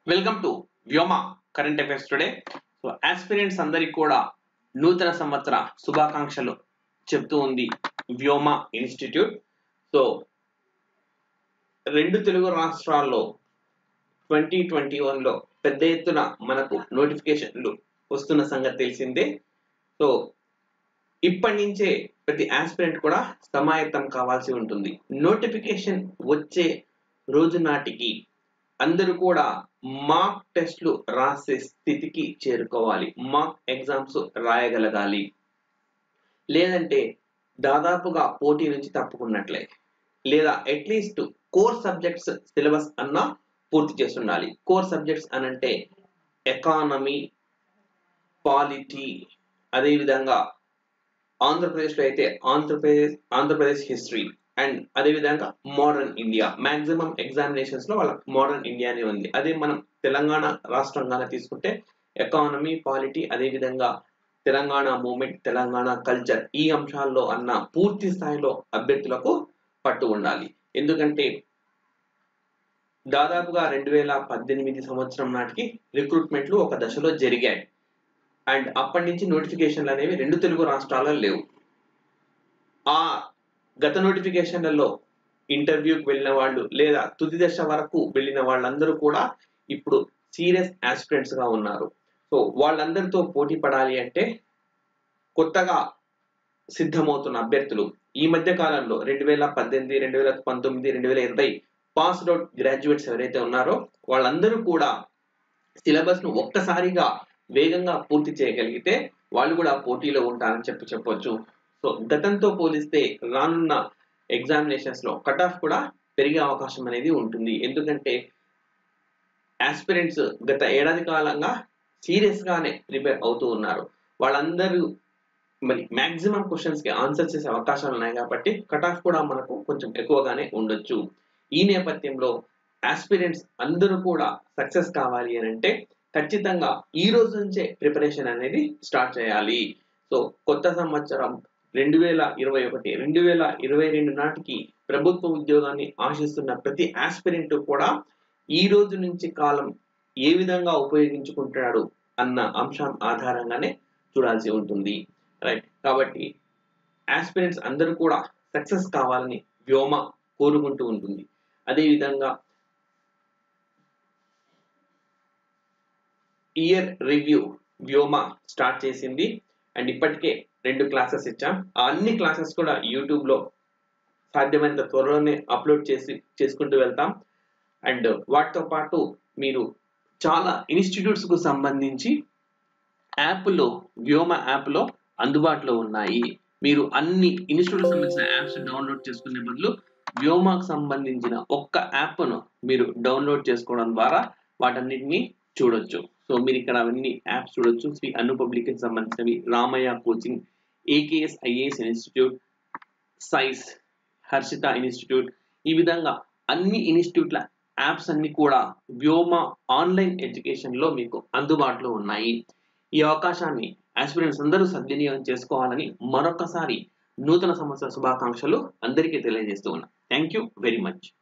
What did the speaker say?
welcome to Vyoma current affairs today so aspirants అందరికి కూడా నూతన సంవత్సర శుభాకాంక్షలు చెప్తూ ఉంది వ్యోమ ఇన్స్టిట్యూట్ సో రెండు తెలుగు రాష్ట్రాల్లో ట్వంటీ ట్వంటీ వన్లో పెద్ద ఎత్తున మనకు నోటిఫికేషన్లు వస్తున్న సంగతి తెలిసిందే సో ఇప్పటి నుంచే ప్రతి ఆస్పిరెంట్ కూడా సమాయత్తం కావాల్సి ఉంటుంది నోటిఫికేషన్ వచ్చే రోజు నాటికి అందరూ కూడా మాక్ టెస్ట్లు రాసే స్థితికి చేరుకోవాలి మాక్ ఎగ్జామ్స్ రాయగలగాలి లేదంటే దాదాపుగా పోటీ నుంచి తప్పుకున్నట్లే లేదా అట్లీస్ట్ కోర్ సబ్జెక్ట్స్ సిలబస్ అన్నా పూర్తి చేస్తుండాలి కోర్ సబ్జెక్ట్స్ అనంటే ఎకానమీ పాలిటీ అదేవిధంగా ఆంధ్రప్రదేశ్లో అయితే ఆంధ్రప్రదేశ్ ఆంధ్రప్రదేశ్ హిస్టరీ అండ్ అదేవిధంగా మోడర్న్ ఇండియా మాక్సిమం ఎగ్జామినేషన్స్ లో వాళ్ళ మోడర్న్ ఇండియానే ఉంది అదే మనం తెలంగాణ రాష్ట్రంగానే తీసుకుంటే ఎకానమీ పాలిటీ అదేవిధంగా తెలంగాణ మూమెంట్ తెలంగాణ కల్చర్ ఈ అంశాల్లో అన్న పూర్తి స్థాయిలో అభ్యర్థులకు పట్టు ఉండాలి ఎందుకంటే దాదాపుగా రెండు వేల పద్దెనిమిది సంవత్సరం నాటికి రిక్రూట్మెంట్లు ఒక దశలో జరిగాయి అండ్ అప్పటి నుంచి నోటిఫికేషన్లు అనేవి రెండు తెలుగు రాష్ట్రాల్లో లేవు ఆ గత నోటిఫికేషన్లలో ఇంటర్వ్యూకి వెళ్ళిన వాళ్ళు లేదా తుది దశ వరకు వెళ్ళిన వాళ్ళందరూ కూడా ఇప్పుడు సీరియస్ ఆస్పిరెంట్స్ గా ఉన్నారు సో వాళ్ళందరితో పోటీ పడాలి అంటే కొత్తగా సిద్ధమవుతున్న అభ్యర్థులు ఈ మధ్య కాలంలో రెండు వేల పద్దెనిమిది రెండు వేల పంతొమ్మిది రెండు వేల ఇరవై పాస్డ్ అవుట్ గ్రాడ్యుయేట్స్ ఎవరైతే ఉన్నారో వాళ్ళందరూ కూడా సిలబస్ ను ఒక్కసారిగా వేగంగా పూర్తి చేయగలిగితే వాళ్ళు కూడా పోటీలో ఉంటారని చెప్పి చెప్పొచ్చు సో గతంతో పోలిస్తే రానున్న ఎగ్జామినేషన్స్ లో కట్ ఆఫ్ కూడా పెరిగే అవకాశం అనేది ఉంటుంది ఎందుకంటే ఆస్పిరెంట్స్ గత ఏడాది కాలంగా సీరియస్ గానే ప్రిపేర్ అవుతూ ఉన్నారు వాళ్ళందరూ మరి మాక్సిమం క్వశ్చన్స్ కి ఆన్సర్ చేసే అవకాశాలు ఉన్నాయి కాబట్టి కట్ ఆఫ్ కూడా మనకు కొంచెం ఎక్కువగానే ఉండొచ్చు ఈ నేపథ్యంలో ఆస్పిరెంట్స్ అందరూ కూడా సక్సెస్ కావాలి అని అంటే ఖచ్చితంగా ఈ రోజు నుంచే ప్రిపరేషన్ అనేది స్టార్ట్ చేయాలి సో కొత్త సంవత్సరం రెండు వేల ఇరవై ఒకటి రెండు వేల ఇరవై రెండు నాటికి ప్రభుత్వ ఉద్యోగాన్ని ఆశిస్తున్న ప్రతి ఆస్పిరెంట్ కూడా ఈ రోజు నుంచి కాలం ఏ విధంగా ఉపయోగించుకుంటున్నాడు అన్న అంశం ఆధారంగానే చూడాల్సి ఉంటుంది రైట్ కాబట్టి ఆస్పిరెంట్స్ అందరూ కూడా సక్సెస్ కావాలని వ్యోమ కోరుకుంటూ ఉంటుంది అదేవిధంగా ఇయర్ రివ్యూ వ్యోమ స్టార్ట్ చేసింది అండ్ ఇప్పటికే రెండు క్లాసెస్ ఇచ్చాం ఆ అన్ని క్లాసెస్ కూడా యూట్యూబ్ లో సాధ్యమైనంత త్వరలోనే అప్లోడ్ చేసి చేసుకుంటూ వెళ్తాం అండ్ వాటితో పాటు మీరు చాలా ఇన్స్టిట్యూట్స్ కు సంబంధించి యాప్లో వ్యోమ యాప్లో అందుబాటులో ఉన్నాయి మీరు అన్ని ఇన్స్టిట్యూట్ సంబంధించిన యాప్స్ డౌన్లోడ్ చేసుకునే బదులు వ్యోమాకు సంబంధించిన ఒక్క యాప్ను మీరు డౌన్లోడ్ చేసుకోవడం ద్వారా వాటన్నిటిని చూడొచ్చు సో మీరు ఇక్కడ అవన్నీ యాప్స్ చూడొచ్చు శ్రీ అను పబ్లిక్ సంబంధించినవి Ramaiah coaching AKS IAS institute science Harshitha institute ఈ విధంగా అన్ని ఇన్స్టిట్యూట్ల యాప్స్ అన్ని కూడా వ్యోమ ఆన్లైన్ ఎడ్యుకేషన్ లో మీకు అందుబాటులో ఉన్నాయి ఈ అవకాశాన్ని ఆస్పిరెంట్స్ అందరూ సద్వినియోగం చేసుకోవాలని మరొకసారి నూతన సంవత్సర శుభాకాంక్షలు అందరికీ తెలియజేస్తూ ఉన్నా థ్యాంక్ యూ వెరీ మచ్